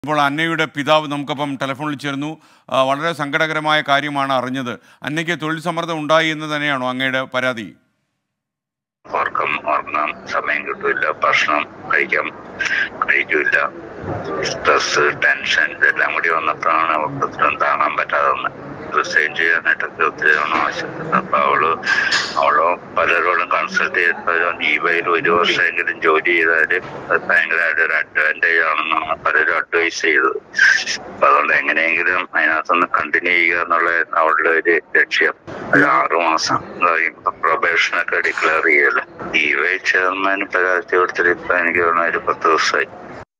ഇപ്പോൾ അന്നയുടെ പിതാവ് നമുക്കൊപ്പം ടെലിഫോണിൽ ചേർന്നു ആ, വളരെ സങ്കടകരമായ കാര്യമാണ് അറിഞ്ഞത് അന്നയ്ക്ക് തൊഴിൽ സമ്മർദ്ദം ഉണ്ടായി എന്ന് തന്നെയാണോ അങ്ങയുടെ പരാതി ഉറക്കം ഉറങ്ങാൻ സമയം കിട്ടൂല ഭക്ഷണം കഴിക്കാൻ കഴിക്കൂല സ്ട്രെസ് ടെൻഷൻ ഇതെല്ലാം കൂടി വന്നപ്പോഴാണ് അവർക്ക് താങ്ങാൻ പറ്റാതെ വന്നത് റിസൈൻ ചെയ്യാനായിട്ടൊക്കെ ഒത്തിരി തവണ ആവശ്യപ്പെട്ടു അപ്പൊ അവള് അവള് പലരോടും കൺസൾട്ട് ചെയ്തപ്പോൾ ഈ വയൽ ഒരു വർഷമെങ്കിലും ജോലി ചെയ്താല് അത് ഭയങ്കരമായിട്ട് ഒരു അഡ്വാൻറ്റേജ് ആണെന്നാണ് പലരും അഡ്വൈസ് ചെയ്തത് അപ്പൊ അതുകൊണ്ട് എങ്ങനെയെങ്കിലും അതിനകത്തൊന്ന് കണ്ടിന്യൂ ചെയ്യുക എന്നുള്ള അവളുടെ ഒരു ലക്ഷ്യം ഒരു ആറു മാസം പ്രൊബേഷനൊക്കെ ഡിക്ലെയർ ചെയ്യല്ലോ ഈ വൈ ചെയർമാൻ പരാതി കൊടുത്തിട്ട് ഇപ്പൊ എനിക്ക് തോന്നുന്നു ഒരു പത്ത് ദിവസമായി